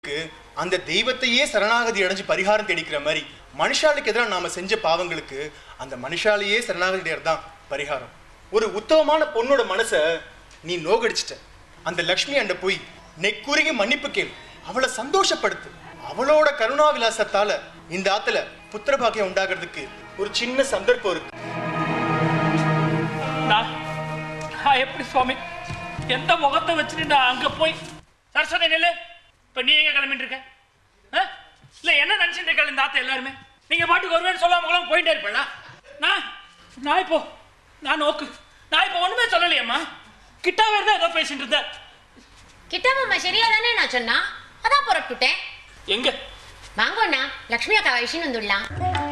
அந்த தெய்வத்தையே சரணாகதி அடைஞ்சு பரிகாரம் தேடிக்கிற மாதிரி மனுஷாளுக்கு எதிராக நாம செஞ்ச பாவங்களுக்கு அந்த மனுஷாலையே சரணாகதி அடையறது தான் பரிகாரம் ஒரு உத்தமமான பொண்ணோட மனசை நீ நோகடிச்சிட்ட அந்த லக்ஷ்மி அண்ட போய் நெக்குருகி மன்னிப்பு கேள் அவளை சந்தோஷப்படுத்து அவளோட கருணா விலாசத்தால இந்த ஆத்துல புத்திர பாக்கியம் உண்டாகிறதுக்கு ஒரு சின்ன சந்தர்ப்பம் இருக்கு நான் நான் எப்படி சுவாமி எந்த முகத்தை வச்சுட்டு நான் அங்க போய் சரஸ்வதி நெல்லு இப்ப நீ எங்க கிளம்பிட்டு இருக்க ஆ? இல்ல என்ன நினைச்சிட்டு இருக்க இந்த ஆத்த எல்லாருமே நீங்க பாட்டுக்கு ஒருவேளை சொல்லாம கூட போயிட்டே இருப்பேனா நான் நான் இப்போ நான் நோக்கு நான் இப்போ ஒண்ணுமே சொல்லலையேம்மா கிட்டாவே இருந்தா ஏதோ பேசிட்டு இருந்தேன் கிட்டமாம்மா சரியா தானே நான் சொன்னா அதான் புறப்பட்டுட்டேன் எங்க வாங்கண்ணா லக்ஷ்மி அக்கா விஷயம் வந்துடலாம்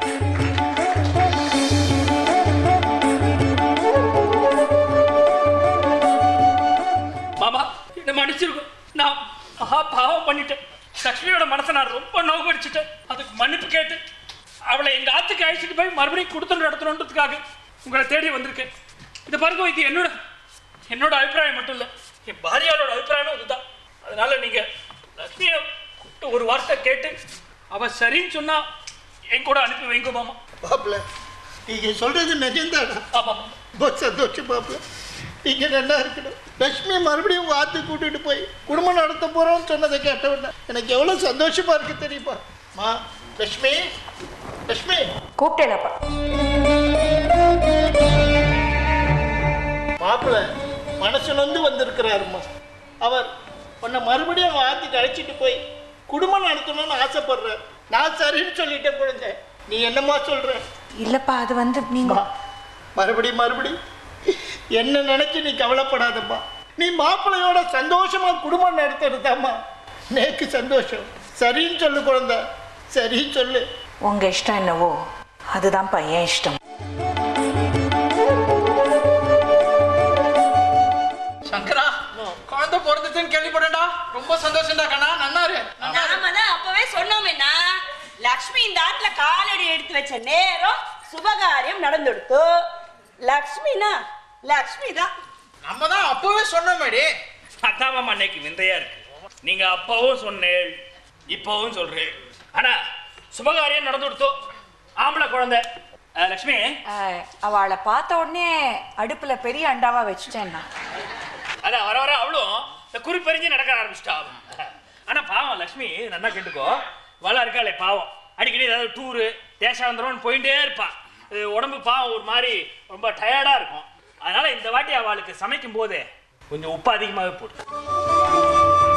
மாமா என்ன மன்னிச்சிருக்கும் நான் மகா பாவம் பண்ணிட்டேன் லக்ஷ்மியோட மனசை நான் ரொம்ப நோக்கடிச்சிட்டேன் அதுக்கு மன்னிப்பு கேட்டு அவளை எங்க ஆத்துக்கு அழைச்சிட்டு போய் மறுபடியும் கொடுத்து நடத்தணுன்றதுக்காக உங்களை தேடி வந்திருக்கேன் இது பாருங்க இது என்னோட என்னோட அபிப்பிராயம் மட்டும் இல்லை என் பாரியாளோட அபிப்பிராயமும் இதுதான் அதனால நீங்க லக்ஷ்மியை கூப்பிட்டு ஒரு வார்த்தை கேட்டு அவ சரின்னு சொன்னா என் கூட அனுப்பி வைங்க மாமா மாப்பிள்ள நீங்க சொல்றது நிஜம்தானா ஆமா ரொம்ப சந்தோஷம் மாப்பிள்ள நீங்க நல்லா இருக்கணும் லட்சுமி மறுபடியும் உங்க ஆத்துக்கு கூட்டிட்டு போய் குடும்பம் நடத்த போறோம்னு சொன்னதை கேட்டவன எனக்கு எவ்வளவு சந்தோஷமா இருக்கு தெரியுமா மா லட்சுமி லட்சுமி கூப்பிட்டேனப்பா மாப்பிள்ள மனசுல இருந்து வந்திருக்கிறாருமா அவர் உன்னை மறுபடியும் அவன் ஆத்துக்கு அழைச்சிட்டு போய் குடும்பம் நடத்தணும்னு ஆசைப்படுறார் நான் சரின்னு சொல்லிட்டேன் குழந்தை நீ என்னம்மா சொல்ற இல்லப்பா அது வந்து நீங்க அம்மா, மறுபடி மறுபடி என்ன நினைச்சு நீ கவலைப்படாதம்மா நீ மாப்பிள்ளையோட சந்தோஷமா குடும்பம் நடத்துறதாம்மா நேக்கு சந்தோஷம் சரின்னு சொல்லு குழந்தை சரின்னு சொல்லு உங்க இஷ்டம் என்னவோ அதுதான்ப்பா என் இஷ்டம் சங்கரா குழந்தை பிறந்துச்சுன்னு கேள்விப்பட்டேன்டா ரொம்ப சந்தோஷம்டா கண்ணா நன்னாரு நாம தான் அப்பவே சொன்னோமேனா லக்ஷ்மி இந்த ஆத்துல காலடி எடுத்து வச்ச நேரம் சுபகாரியம் நடந்துடுத்து லக்ஷ்மினா லக்ஷ்மி தான் நம்ம தான் அப்பவே சொன்னோமேடி அதான் மாமா அன்னைக்கு விந்தையா இருக்கு நீங்க அப்பவும் சொன்னேள் இப்பவும் சொல்றேன் ஆனா சுபகாரியம் நடந்து கொடுத்தோம் ஆம்பளை குழந்தை அஹ், லக்ஷ்மி அஹ், அவளை பார்த்த உடனே அடுப்புல பெரிய அண்டாவா வச்சுட்டேன் நான் அதான் வர வர அவளும் இந்த குறிப்பறிஞ்சு நடக்க ஆரம்பிச்சிட்டா அவன். ஆனா பாவம் லக்ஷ்மி நல்லா கேட்டுக்கோ வள இருக்காளே பாவம் அடிக்கடி ஏதாவது டூரு தேசாந்திரம்னு போயிட்டே இருப்பான் இது உடம்பு பாவம் ஒரு மாதிரி ரொம்ப டயர்டா இருக்கும் அதனால இந்த வாட்டி அவளுக்கு சமைக்கும் போது கொஞ்சம் உப்பு அதிகமாகவே போடு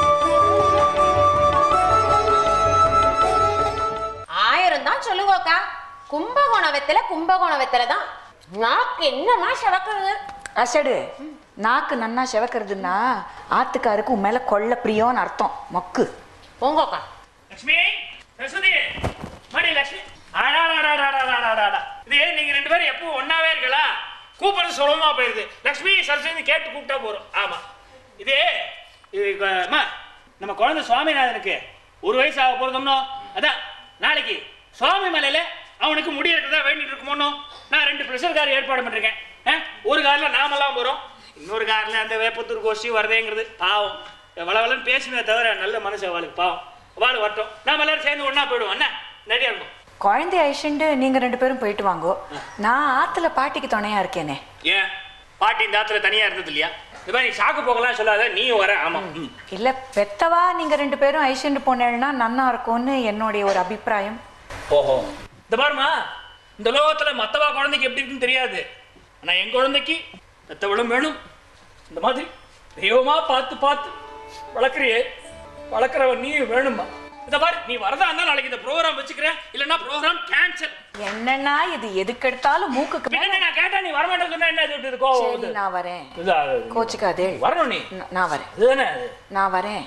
ஆயிரம் தான் சொல்லுங்க அக்கா கும்பகோண வெத்தல கும்பகோண வெத்தல தான் நாக்கு என்னமா செவக்கிறது அசடு நாக்கு நன்னா செவக்கிறதுன்னா ஆத்துக்காருக்கு உன் மேல கொள்ள பிரியோன்னு அர்த்தம் மக்கு போங்க அக்கா லக்ஷ்மி சரஸ்வதி மடி லக்ஷ்மி அடாடாடாடாடாடாடாடா. இது நீங்க ரெண்டு பேரும் எப்பவும் ஒண்ணாவே இருக்கலா கூப்பிடுறது சுலபமா போயிருது லக்ஷ்மி சரஸ்வதி கேட்டு கூப்பிட்டா போறோம் ஆமா இது இது இப்ப, அம்மா நம்ம குழந்தை சுவாமிநாதனுக்கு ஒரு வயசு ஆக போறதும்னோ அதான் நாளைக்கு சுவாமி மலையில அவனுக்கு முடி இருக்கிறதா வேண்டிட்டு இருக்குமோனோ நான் ரெண்டு ப்ரெஷர் கார் ஏற்பாடு பண்ணிருக்கேன் ஆ? ஒரு கார்ல நாமெல்லாம் போறோம் இன்னொரு கார்ல அந்த வேப்பத்தூர் கோஷ்டி வருதேங்கிறது பாவம் வளவலன்னு பேசுனே தவிர நல்ல மனசு அவளுக்கு பாவம் அவள் வரட்டும் நாம எல்லாரும் சேர்ந்து ஒண்ணா போயிடுவோம் என்ன ரெடியா இருக்கும் குழந்தை ஐஷண்டு நீங்க ரெண்டு பேரும் போயிட்டு வாங்கோ நான் ஆத்துல பாட்டிக்கு துணையா இருக்கேனே ஏன் பாட்டி இந்த ஆத்துல தனியா இருந்தது இல்லையா இந்த மாதிரி சாக்கு போகலாம் சொல்லாத நீ வர ஆமா ம். இல்ல பெத்தவா நீங்க ரெண்டு பேரும் ஐஷண்டு போனேன்னா நன்னா இருக்கும்னு என்னுடைய ஒரு அபிப்பிராயம் ஓஹோ இந்த பாருமா இந்த லோகத்துல மத்தவா குழந்தைக்கு எப்படி இருக்குன்னு தெரியாது ஆனா என் குழந்தைக்கு பெத்தவளும் வேணும் இந்த மாதிரி தெய்வமா பார்த்து பார்த்து வளர்க்குறியே வளர்க்குறவன் நீ வேணுமா இந்த மாதிரி நீ வரதா இருந்தா நாளைக்கு இந்த ப்ரோக்ராம் வச்சுக்கிறேன் இல்லைன்னா ப்ரோக்ராம் கேன்சல் என்னன்னா இது எதுக்கு எடுத்தாலும் மூக்குக்கு மேல பின்ன நான் கேட்டா நீ வரமாட்டேன்னு சொன்னா என்ன இது கோவம் சரி வருது? நான் வரேன் இதா, கோச்சுக்காதே வரணும் நீ ந- நான் வரேன் இதுதானே அது நான் வரேன்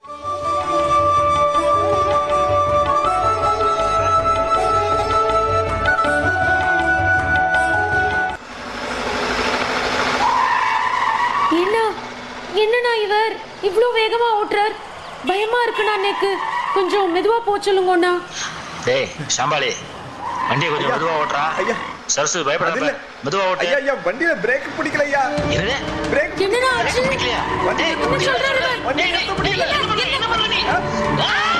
என்ன என்னண்ணா இவர் இவ்வளோ வேகமா ஓட்டுறார் பயமா இருக்குண்ணா எனக்கு கொஞ்சம் மெதுவா போக சொல்லுங்கண்ணா டேய் சாம்பாளி வண்டியை கொஞ்சம் மெதுவா ஓட்டுறா ஐயா சரசு அது பயப்படாத இல்ல. மெதுவா ஓட்டு ஐயா ஐயா வண்டியில பிரேக் பிடிக்கலையா என்னது? பிரேக் என்னடா ஆச்சு பிடிக்கலையா? வண்டி என்ன சொல்றாரு இவர்? வண்டி நிறுத்த முடியல என்ன பண்ற நீ? ஆ?